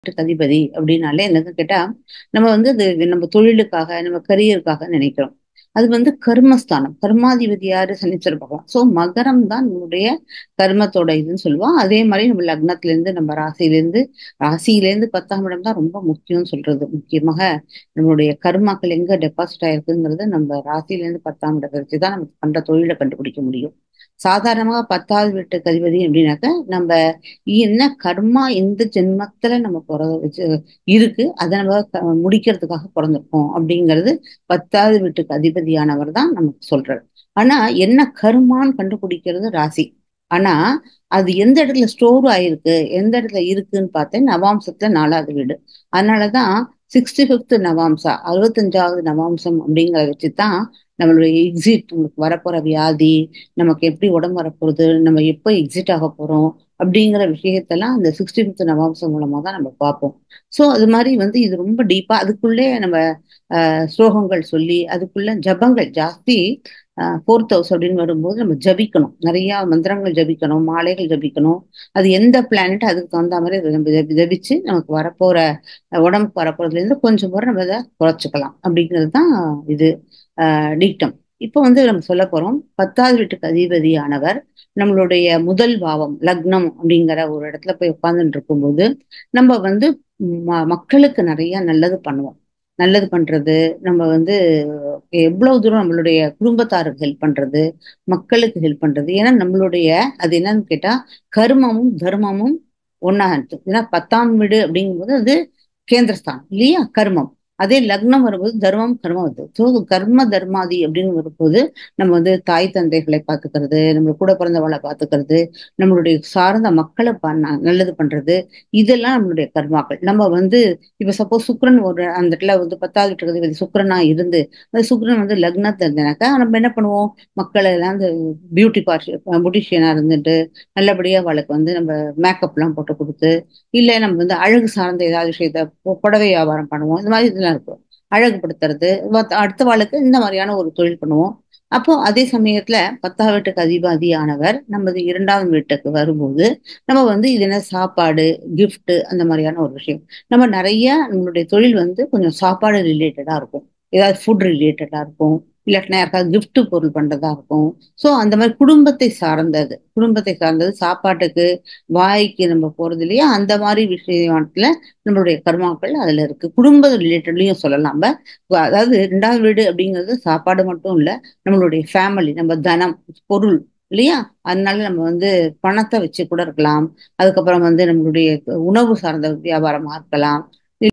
அதிபதி அப்படின்னாலே என்னன்னு கேட்டா நம்ம வந்து அது நம்ம தொழிலுக்காக நம்ம கரியருக்காக நினைக்கிறோம் அது வந்து கர்மஸ்தானம் கர்மாதிபதி யாரு சனீஸ்வர பகவான் சோ மகரம் தான் நம்மளுடைய கர்மத்தோட இதுன்னு சொல்லுவோம் அதே மாதிரி நம்ம லக்னத்துல இருந்து நம்ம ராசியில இருந்து ராசியில இருந்து பத்தாம் இடம் தான் ரொம்ப முக்கியம்னு சொல்றது முக்கியமாக நம்மளுடைய கர்மாக்கள் எங்க டெபாசிட் ஆயிருக்குங்கிறத நம்ம ராசியில இருந்து பத்தாம் இடத்தை வச்சுதான் நம்ம பண்ற தொழிலை கண்டுபிடிக்க முடியும் சாதாரணமாக பத்தாவது வீட்டுக்கு அதிபதி அப்படின்னாக்க நம்ம என்ன கர்மா எந்த ஜென்மத்துல நம்ம பிற வச்சு இருக்கு அதை நம்ம க- முடிக்கிறதுக்காக பிறந்திருக்கோம் அப்படிங்கிறது பத்தாவது வீட்டுக்கு அதிபதியானவர் தான் நமக்கு சொல்றாரு ஆனா என்ன கர்மான்னு கண்டுபிடிக்கிறது ராசி ஆனா அது எந்த இடத்துல ஸ்டோர் ஆயிருக்கு எந்த இடத்துல இருக்குன்னு பார்த்தேன் நவாம்சத்துல நாலாவது வீடு அதனாலதான் சிக்ஸ்டி ஃபிஃப்த் நவாம்சா அறுபத்தஞ்சாவது நவாம்சம் அப்படிங்கிறத வச்சுதான் நம்மளுடைய எக்ஸிட் நமக்கு வரப்போற வியாதி நமக்கு எப்படி உடம்பு வரப்போகுது நம்ம எப்போ எக்ஸிட் ஆக போறோம் அப்படிங்கிற விஷயத்தெல்லாம் அந்த சிக்ஸ்டி ஃபிஃப்த் நவாம்சம் மூலமா தான் நம்ம பார்ப்போம் ஸோ அது மாதிரி வந்து இது ரொம்ப டீப்பா அதுக்குள்ளே நம்ம ஆஹ், ஸ்லோகங்கள் சொல்லி அதுக்குள்ள ஜபங்கள் ஜாஸ்தி ஃபோர்த் ஹவுஸ் அப்படின்னு வரும்போது நம்ம ஜபிக்கணும் நிறைய மந்திரங்கள் ஜபிக்கணும் மாலைகள் ஜபிக்கணும் அது எந்த பிளானட் அதுக்கு தகுந்த மாதிரி அதை நம்ம ஜபி- ஜபிச்சு நமக்கு வரப்போற அஹ், உடம்புக்கு வரப்போறதுல இருந்து கொஞ்சம் முறை நம்ம அதை குறைச்சிக்கலாம் அப்படிங்கிறது தான் இது டீட்டம் இப்போ வந்து நம்ம சொல்ல போறோம் பத்தாவது வீட்டுக்கு அதிபதியானவர் நம்மளுடைய முதல் பாவம் லக்னம் அப்படிங்கிற ஒரு இடத்துல போய் உட்கார்ந்துட்டு இருக்கும்போது நம்ம வந்து ம- மக்களுக்கு நிறைய நல்லது பண்ணுவோம் நல்லது பண்றது நம்ம வந்து எவ்வளவு தூரம் நம்மளுடைய குடும்பத்தாருக்கு ஹெல்ப் பண்றது மக்களுக்கு ஹெல்ப் பண்றது ஏன்னா நம்மளுடைய அது என்னன்னு கேட்டா கர்மமும் தர்மமும் ஒன்னா இருக்கு ஏன்னா பத்தாம் வீடு அப்படிங்கும்போது அது கேந்திரஸ்தானம் இல்லையா கர்மம் அதே லக்னம் வரும்போது தர்மம் கர்மம் வருது ஸோ கர்ம தர்மாதி அப்படின்னு வரும்போது நம்ம வந்து தாய் தந்தைகளை பார்த்துக்கிறது நம்ம கூட பிறந்தவளை பார்த்துக்கிறது நம்மளுடைய சார்ந்த மக்களை ப- ந- நல்லது பண்றது இதெல்லாம் நம்மளுடைய கர்மாக்கள் நம்ம வந்து இப்ப சப்போஸ் சுக்கிரன் ஒரு அந்த இடத்துல வந்து பத்தாவது வீட்டுக்கு அதிபதி சுக்கிரனா இருந்து அந்த சுக்கிரன் வந்து லக்னத்தை இருந்தனாக்கா நம்ம என்ன பண்ணுவோம் மக்களை எல்லாம் அந்த பியூட்டி பார்ட்டி பியூட்டிஷியனா இருந்துட்டு நல்லபடியா அவளுக்கு வந்து நம்ம மேக்கப் எல்லாம் போட்டு கொடுத்து இல்ல நம்ம வந்து அழகு சார்ந்த ஏதாவது விஷயத்த பொ- புடவை வியாபாரம் பண்ணுவோம் இந்த மாதிரி இதெல்லாம் இருக்கும் அழகுபடுத்துறது மத்த- அடுத்த வாளுக்கு இந்த மாதிரியான ஒரு தொழில் பண்ணுவோம் அப்போ அதே சமயத்துல பத்தாம் வீட்டுக்கு அதிபதியானவர் நமது இரண்டாவது வீட்டுக்கு வரும்போது நம்ம வந்து இது என்ன சாப்பாடு gift அந்த மாதிரியான ஒரு விஷயம் நம்ம நிறைய நம்மளுடைய தொழில் வந்து கொஞ்சம் சாப்பாடு ரிலேட்டடா இருக்கும் ஏதாவது ஃபுட் ரிலேட்டடா இருக்கும் இல்லாட்டினா யாருக்காவது gift பொருள் பண்றதா இருக்கும் ஸோ அந்த மாதிரி குடும்பத்தை சார்ந்தது குடும்பத்தை சார்ந்தது சாப்பாட்டுக்கு வாய்க்கு நம்ம போறது இல்லையா அந்த மாதிரி விஷயத்துல நம்மளுடைய கர்மாக்கள் அதுல இருக்கு குடும்ப ரிலேட்டட்லயும் சொல்லலாம் நம்ம அதாவது ரெண்டாவது வீடு அப்படிங்கிறது சாப்பாடு மட்டும் இல்ல நம்மளுடைய ஃபேமிலி நம்ம தனம் பொருள் இல்லையா அதனால நம்ம வந்து பணத்தை வச்சு கூட இருக்கலாம் அதுக்கப்புறம் வந்து நம்மளுடைய உணவு சார்ந்த வியாபாரமா இருக்கலாம்